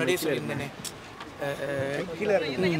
முன்னாடியே சொல்லியிருந்தேனே அஹ், அஹ், கீழே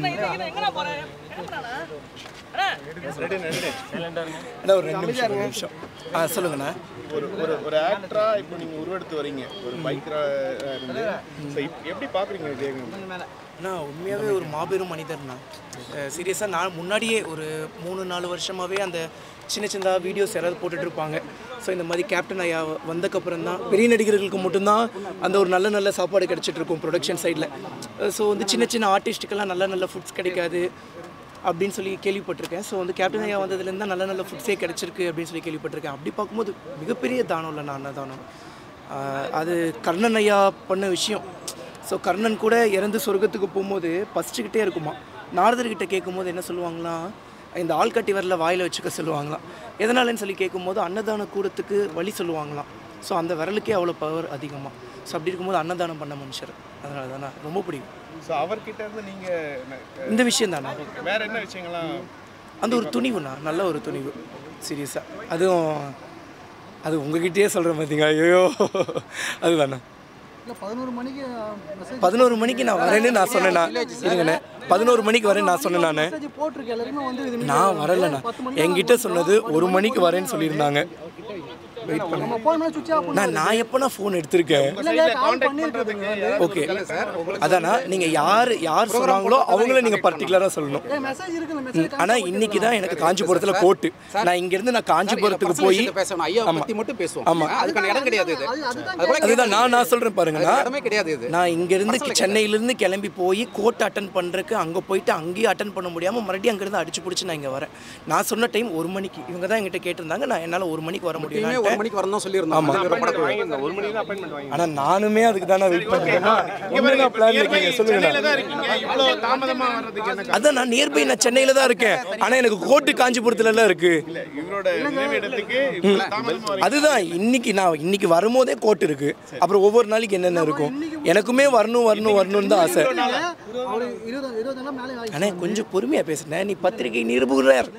அண்ணா, ஒரு ரெண்டு நிமிஷம் ஒரு நிமிஷம் ஆ சொல்லுங்கண்ணா ஒரு ஒரு ஒரு ஆக்டரா இப்போ நீங்க உருவெடுத்து வரீங்க ஒரு பைக்கரா இருந்து So, இப்ப எப்படி பாக்குறீங்க விஜயகாந்த் அண்ணா உண்மையாகவே ஒரு மாபெரும் மனிதர்ண்ணா சீரியஸாக நான் முன்னாடியே ஒரு மூணு நாலு வருஷமாகவே அந்த சின்ன சின்னதாக வீடியோஸ் யாராவது போட்டுட்டு இருப்பாங்க ஸோ இந்த மாதிரி கேப்டன் ஐயா வந்தக்கப்புறம் தான் பெரிய நடிகர்களுக்கு மட்டும்தான் அந்த ஒரு நல்ல நல்ல சாப்பாடு கிடச்சிட்டு இருக்கும் ப்ரொடக்ஷன் சைடில் ஸோ வந்து சின்ன சின்ன ஆர்டிஸ்ட்டுக்கெல்லாம் நல்ல நல்ல ஃபுட்ஸ் கிடைக்காது அப்படின்னு சொல்லி கேள்விப்பட்டிருக்கேன் ஸோ வந்து கேப்டன் ஐயா வந்ததுலேருந்து தான் நல்ல நல்ல ஃபுட்ஸே கிடச்சிருக்கு அப்படின்னு சொல்லி கேள்விப்பட்டிருக்கேன் அப்படி பார்க்கும்போது மிகப்பெரிய தானம் இல்லை நான் அன்னதானம் ஆஹ் அது கர்ணன் ஐயா பண்ண விஷயம் ஸோ கர்ணன் கூட இறந்து சொர்க்கத்துக்கு போகும்போது பசிச்சுக்கிட்டே இருக்குமா நாரதர்கிட்ட கேட்கும்போது என்ன சொல்லுவாங்களாம் இந்த ஆள்காட்டி வரல வாயில் வச்சுக்க சொல்லுவாங்களாம் எதனாலன்னு சொல்லி கேட்கும்போது அன்னதான கூடத்துக்கு வழி சொல்லுவாங்களாம் ஸோ அந்த விரலுக்கே அவ்வளோ பவர் அதிகமாக ஸோ அப்படி இருக்கும்போது அன்னதானம் பண்ண மனுஷர் அதனால தானே ரொம்ப பிடிக்கும் ஸோ அவர்கிட்ட இருந்து நீங்க ந- இந்த விஷயம் தானே வேற என்ன விஷயங்கள்லாம் அந்த ஒரு துணிவுண்ணா நல்ல ஒரு துணிவு சீரியஸாக அதுவும் அது உங்ககிட்டயே சொல்கிறேன் பார்த்தீங்க ஐயோ அதுதாண்ணா இல்லை பதினோரு மணிக்கு மெசேஜ் பதினோரு மணிக்கு நான் வரேன்னு நான் சொன்னேண்ணா இருங்கண்ணே பதினோரு மணிக்கு வரேன்னு நான் சொன்னேன் நான் மெசேஜ் போட்டிருக்கேன் எல்லாருமே வந்து இது நான் வரலண்ணா என்கிட்ட சொன்னது ஒரு மணிக்கு வரேன்னு சொல்லியிருந்தாங்க நம்ம போன் சுவிட்ச் ஆஃப் நான் நான் எப்போ நான் ஃபோன் எடுத்திருக்கேன் இல்லைங்க கால் பண்ணியிருக்குதுங்க ஓகே அதானா நீங்கள் யார் யார் சொல்கிறாங்களோ அவங்கள நீங்கள் பர்டிகுலராக சொல்லணும் ஏ மெசேஜ் இருக்குல்ல மெசேஜ் ஆனால் இன்னைக்கு தான் எனக்கு காஞ்சிபுரத்தில் கோட்டு நான் இங்கேருந்து நான் காஞ்சிபுரத்துக்கு போய் பேசணும் ஐயா பத்தி மட்டும் பேசுவோம் ஆமா. அதுக்கான இடம் கிடையாது இது அது அதுதான் அது கூட அதுதான் நான் நான் சொல்கிறேன் பாருங்கண்ணா இடமே கிடையாது இது நான் இங்கேருந்து சென்னையிலேருந்து கிளம்பி போய் கோர்ட் அட்டன் பண்ணுறதுக்கு அங்கே போயிட்டு அங்கேயும் அட்டன் பண்ண முடியாமல் மறுபடியும் அங்கேருந்து அடிச்சு பிடிச்சி நான் இங்கே வரேன் நான் சொன்ன டைம் ஒரு மணிக்கு இவங்க தான் என்கிட்ட கேட்டிருந்தாங்க நான் என்னால் ஒரு மணிக்கு வர எப்பயுமே முடியும் ஒரு மணிக்கு வரணும் சொல்லியிருந்தோம் ஆமா. அது ரொம்ப வாங்கிருங்க ஒரு மணிக்கு தான் அப்பாயின்மெண்ட் வாங்கி ஆனால் நானுமே அதுக்கு தானே வெயிட் பண்ணுறேன் பிளான் இருக்கீங்க சென்னையில தான் சொல்லுங்க இருக்கீங்க இவ்வளவு தாமதமா வர்றதுக்கு என்ன அதான் நான் நியர்பை நான் சென்னையில் தான் இருக்கேன் ஆனால் எனக்கு கோர்ட்டு காஞ்சிபுரத்துலலாம் இருக்குது இல்ல இவரோட நினைவிடத்துக்கு இவ்வளவு தாமதமா வரீங்க அதுதான் இன்னைக்கு நான் இன்னைக்கு வரும்போதே கோட் இருக்கு அப்புறம் ஒவ்வொரு நாளைக்கு என்னென்ன இருக்கும் எனக்குமே வரணும் வரணும் வரணும்னு தான் ஆசை அவரு இருபது இருபது நாள் மேலே ஆகி அண்ணே கொஞ்சம் பொறுமையா பேசுனேன் நீ பத்திரிகை நிருபுகிறார்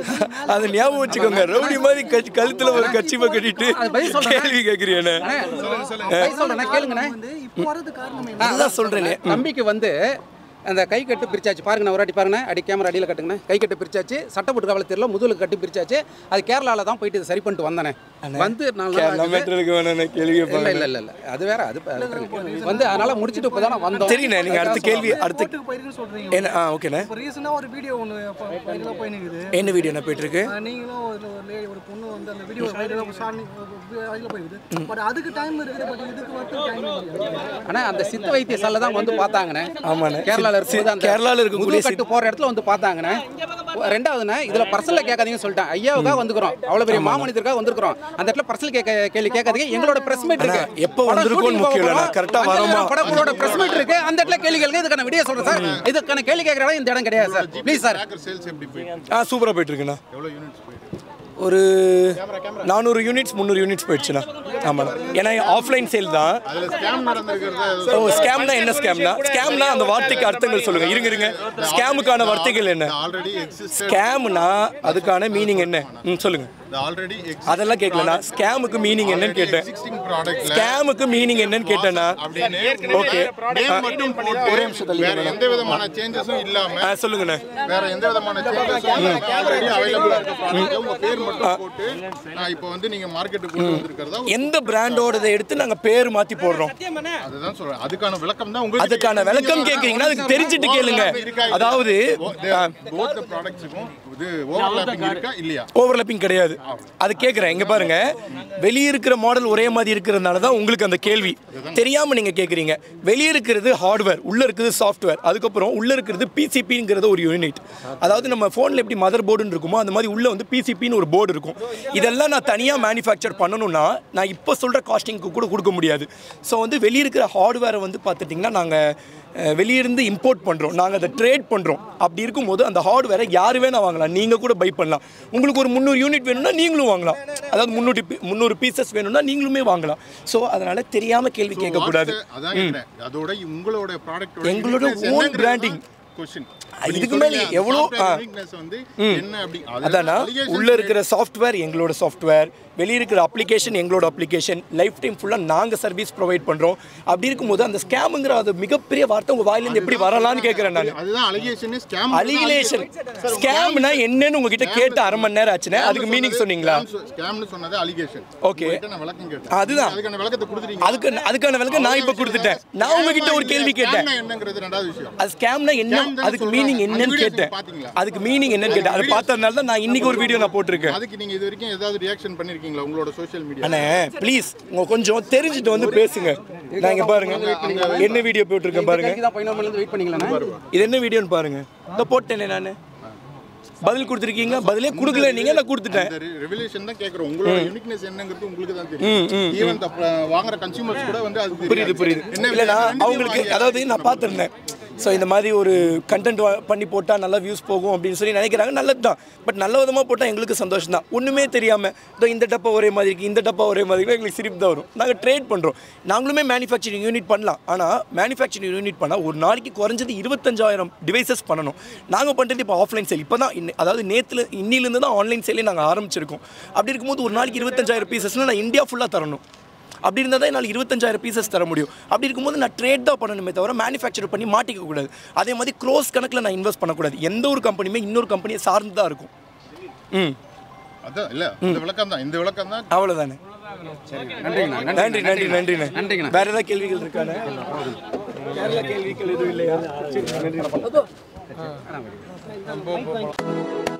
அதை ஞாபகம் வச்சுக்கோங்க ரவுடி மாதிரி கட்சி கழுத்துல ஒரு கட்சிமை கட்டிட்டு கேள்வி கேட்குறியானே சொல்றேன் கேளுங்கண்ணே வந்து இப்போ வரது காரணம் என்ன அதுதான் சொல்றேனே தம்பிக்கு வந்து அந்த கை கட்டு பிரிச்சாச்சு பாருங்க ஒரு வாட்டி பாருங்க அடி கேமரா அடியில் கட்டுங்கண்ணே கை கட்டு பிரிச்சாச்சு சட்டப்பட்டு கவலை தெரியல முதுகுல கட்டி பிரிச்சாச்சு அது கேரளால தான் போயிட்டு இதை சரி பண்ணிட்டு வந்தானே வந்து நாலு நாள் ஆகுது. மீட்டருக்கு வேணும் கேள்வி இல்ல இல்ல இல்ல இல்ல அது வேற அது வந்து அதனால முடிச்சிட்டு இப்போதான் வந்தோம் சரிண்ணே நீங்க அடுத்த கேள்வி அடுத்த கோர்ட்டுக்கு போயிருக்குன்னு சொல்றீங்க என்ன ஆ ஓகேண்ணே இப்போ ரீசெண்டாக ஒரு வீடியோ ஒன்று வைரலாக போய் நிற்குது என்ன வீடியோ என்ன போயிட்டு இருக்கு நீங்களும் ஒரு ஒரு லேடி ஒரு பொண்ணு வந்து அந்த வீடியோ வைரலாக வைரலாக போயிருக்குது பட் அதுக்கு டைம் இருக்குது பட் இதுக்கு மட்டும் டைம் இல்லை ஆனா அந்த சித்த வைத்தியசாலை தான் வந்து பார்த்தாங்கண்ணே ஆமாண்ணே. கேரளால சி- இருக்கும்போது அந்த கேரளால இருக்கக்கூடிய முதுகு கட்டு போற இடத்துல வந்து பார்த்தாங்கண்ணே ரெண்டாவதுண்ணே இதுல பர்சனல கேட்காதீங்கன்னு சொல்லிட்டேன் ஐயாவுக்காக வந்துக்கிறோம் அவ்வளவு பெரிய மாமனிதருக்காக வந்திருக்கிறோம் அந்த இடத்துல பர்சனல் கேட்க கேள்வி கேட்காதீங்க எங்களோட பிரஸ் மீட் இருக்கு அண்ணா, எப்ப வந்திருக்கோம்னு முக்கியம் இல்ல, நான் correct ஆ வரோமா? படக்குழோட பிரஸ் மீட் இருக்கு அந்த இடத்துல கேள்வி கேளுங்க இதுக்கான விடிய சொல்றேன் சார் இதுக்கான கேள்வி கேட்கற இடம் இந்த இடம் கிடையாது சார் ப்ளீஸ் சார் சேல்ஸ் எப்படி போயிட்டு ஆ சூப்பராக போயிட்டு இருக்குண்ணா எவ்வளவு யூனிட்ஸ் போயிட்டு ஒரு நானூறு யூனிட்ஸ் முந்நூறு யூனிட்ஸ் போயிடுச்சுண்ணா ஆமாண்ணா ஏன்னா ஆஃப்லைன் சேல் தான் அதுல ஸ்கேம் நடந்திருக்கிறது ஓ ஸ்கேம்னா என்ன ஸ்கேம்னா ஸ்கேம்னா அந்த வார்த்தைக்கு அர்த்தங்கள் சொல்லுங்க இருங்க இருங்க ஸ்கேமுக்கான வார்த்தைகள் என்ன ஆல்ரெடி எக்ஸிஸ்ட் ஸ்கேம்னா அதுக்கான மீனிங் என்ன ம் சொல்லுங்க ஆல்ரெடி அதெல்லாம் கேட்கலண்ணா ஸ்கேமுக்கு மீனிங் என்னன்னு கேட்டேன் எக்ஸிஸ்டிங் ப்ராடக்ட்ல ஸ்கேமுக்கு மீனிங் என்னன்னு கேட்டேன்னா அப்படின்னு ஓகே நேம் மட்டும் போட்டு ஒரே நிமிஷம் தள்ளி வேற எந்த விதமான சேஞ்சஸும் இல்லாம ஆ சொல்லுங்கண்ணே வேற எந்த விதமான சேஞ்சஸும் ஆல்ரெடி அவைலபிளா இருக்க ப்ராடக்ட் உங்க பேர் மட்டும் போட்டு நான் இப்போ வந்து நீங்க மார்க்கெட்டுக்கு கொண்டு வந்திருக்கிறதா எந்த பிராண்டோடதை எடுத்து நாங்கள் பேர் மாற்றி போடுறோம் அதுதான் சொல்றேன் அதுக்கான விளக்கம் தான் உங்களுக்கு அதுக்கான விளக்கம் கேட்குறீங்கன்னா அதுக்கு தெரிஞ்சுட்டு கேளுங்க அதாவது போத் ப்ராடக்ட்ஸுக்கும் இது ஓவர்லாப்பிங் இருக்கா இல்லையா ஓவர்லப்பிங் கிடையாது அது கேட்குறேன் இங்கே பாருங்க வெளியே இருக்கிற மாடல் ஒரே மாதிரி இருக்கிறதுனால தான் உங்களுக்கு அந்த கேள்வி தெரியாமல் நீங்கள் கேட்குறீங்க வெளியே இருக்கிறது ஹார்ட்வேர் உள்ளே இருக்கிறது சாஃப்ட்வேர் அதுக்கப்புறம் உள்ளே இருக்கிறது பிசிபிங்கிறது ஒரு யூனிட் அதாவது நம்ம ஃபோனில் எப்படி மதர் போர்டுன்னு இருக்குமோ அந்த மாதிரி உள்ளே வந்து பிசிபின்னு ஒரு போர்டு இருக்கும் இதெல்லாம் நான் தனியாக மேனுஃபேக்சர் பண்ணணும்னா நான் இப்போ சொல்கிற காஸ்டிங்க்கு கூட கொடுக்க முடியாது ஸோ வந்து வெளியே இருக்கிற ஹார்ட்வேரை வந்து பார்த்துட்டிங்கன்னா நாங்கள் வெளியிருந்து இம்போர்ட் பண்ணுறோம் நாங்கள் அதை ட்ரேட் பண்ணுறோம் அப்படி இருக்கும்போது அந்த ஹார்ட்வேரை யார் வேணா வாங்கலாம் நீங்கள் கூட பை பண்ணலாம் உங்களுக்கு ஒரு முந்நூறு யூனிட் வேணும்னா நீங்களும் வாங்கலாம் அதாவது முந்நூறு முந்நூறு பீசஸ் வேணும்னா நீங்களுமே வாங்கலாம் ஸோ அதனால் தெரியாமல் கேள்வி கேட்கக்கூடாது அதான் கேக்குறேன். அதோட உங்களோட ப்ராடக்ட் எங்களோட own branding. கொஸ்டின் இதுக்கு மேலே எவ்வளோ ஆ வந்து என்ன அப்படி அது அதானா allegation உள்ள இருக்கிற சாஃப்ட்வேர் எங்களோட சாஃப்ட்வேர் வெளியே இருக்கிற அப்ளிகேஷன் எங்களோட அப்ளிகேஷன் லைஃப் டைம் ஃபுல்லாக நாங்கள் சர்வீஸ் ப்ரொவைட் பண்ணுறோம் அப்படி இருக்கும்போது அந்த ஸ்கேமுங்கிற அது மிகப்பெரிய வார்த்தை உங்கள் வாயிலேருந்து எப்படி வரலாம்னு கேட்குறேன் நான் அதுதான் அலிகேஷன் ஸ்கேம் அலிகேஷன் ஸ்கேம்னா என்னன்னு உங்ககிட்ட கேட்டு அரை மணி நேரம் ஆச்சுனே அதுக்கு மீனிங் சொன்னீங்களா ஸ்கேம்னு சொன்னது அலிகேஷன் Okay. நான் விளக்கம் கேட்டேன் அதுதான். அதுக்கான விளக்கத்தை கொடுத்துட்டீங்க அதுக்கு அதுக்கான விளக்கம் நான் இப்போ கொடுத்துட்டேன் நான் உங்ககிட்ட ஒரு கேள்வி கேட்டேன் Scam னா என்னங்கிறது ரெண்டாவது விஷயம் அது ஸ்கேம்னா என்ன Scam தானே அதுக்கு சொல்றாங்க. மீனிங் அந்த என்னன்னு videos கேட்டேன் நீங்க பாத்தீங்களா? அதுக்கு மீனிங் என்னன்னு கேட்டேன் அதை பார்த்ததுனால தான் நான் இன்னைக்கு ஒரு வீடியோ நான் போட்டிருக்கேன் அதுக்கு நீங்க இது வரைக்கும் ஏதாவது ரியாக்ஷன் பண்ணிருக்கீங்களா உங்களோட சோஷியல் மீடியா அண்ணே ப்ளீஸ் உங்க கொஞ்சம் தெரிஞ்சுட்டு வந்து பேசுங்க நான் இங்க பாருங்க என்ன வீடியோ போட்டிருக்கேன் பாருங்க தான் பதினோரு மணிலேருந்து வெயிட் பண்ணிங்களா இது என்ன வீடியோன்னு பாருங்க இந்த போட்டேனே நான் பதில் கொடுத்துருக்கீங்க பதிலே கொடுக்கல நீங்க நான் கொடுத்துட்டேன் இந்த ரெவல்யூஷன் தான் கேக்குறோம் உங்களோட யூனிக்னஸ் என்னங்கிறது உங்களுக்கு தான் தெரியும் ஈவன் வாங்குற கன்சியூமர்ஸ் கூட வந்து அது புரியுது புரியுது இல்லைனா அவங்களுக்கு அதாவது நான் பார்த்துருந்தேன் ஸோ இந்த மாதிரி ஒரு கண்டென்ட் பண்ணி போட்டால் நல்லா வியூஸ் போகும் அப்படின்னு சொல்லி நினைக்கிறாங்க நல்லது தான் பட் நல்ல விதமாக போட்டால் எங்களுக்கு சந்தோஷம் தான் ஒன்றுமே தெரியாமல் இதோ இந்த டப்பா ஒரே மாதிரி இருக்குது இந்த டப்பா ஒரே மாதிரி இருக்கு எங்களுக்கு சிரிப்பு தான் வரும் நாங்கள் ட்ரேட் பண்ணுறோம் நாங்களுமே மேனுஃபேக்சரிங் யூனிட் பண்ணலாம் ஆனால் மேனுஃபேக்சரிங் யூனிட் பண்ணால் ஒரு நாளைக்கு குறைஞ்சது இருபத்தஞ்சாயிரம் டிவைசஸ் பண்ணணும் நாங்கள் பண்ணுறது இப்போ ஆஃப்லைன் சேல் இப்போ தான் இன்ன- அதாவது நேற்றுல இன்னிலேருந்து தான் ஆன்லைன் சேலே நாங்கள் ஆரம்பிச்சிருக்கோம் அப்படி இருக்கும்போது ஒரு நாளைக்கு இருபத்தஞ்சாயிரம் பீசஸ்னால் நான் இந்தியா ஃபுல்லாக தரணும் அப்படி இருந்தால் தான் என்னால் இருபத்தஞ்சாயிரம் பீசஸ் தர முடியும் அப்படி இருக்கும்போது நான் ட்ரேட் தான் பண்ணணுமே தவிர மேனுஃபேக்சர் பண்ணி மாட்டிக்க கூடாது அதே மாதிரி க்ரோஸ் கணக்கில் நான் இன்வெஸ்ட் பண்ணக்கூடாது எந்த ஒரு கம்பெனியுமே இன்னொரு கம்பெனியை சார்ந்து தான் இருக்கும் ம் அதான் இல்ல இந்த விளக்கம் தான் இந்த விளக்கம் தான் அவ்வளோதானே நன்றிங்கண்ணா நன்றி நன்றி நன்றிண்ணே நன்றிங்கண்ணா. வேற ஏதாவது கேள்விகள் இருக்கானே வேற ஏதாவது கேள்விகள் எதுவும் இல்லையா சரி நன்றி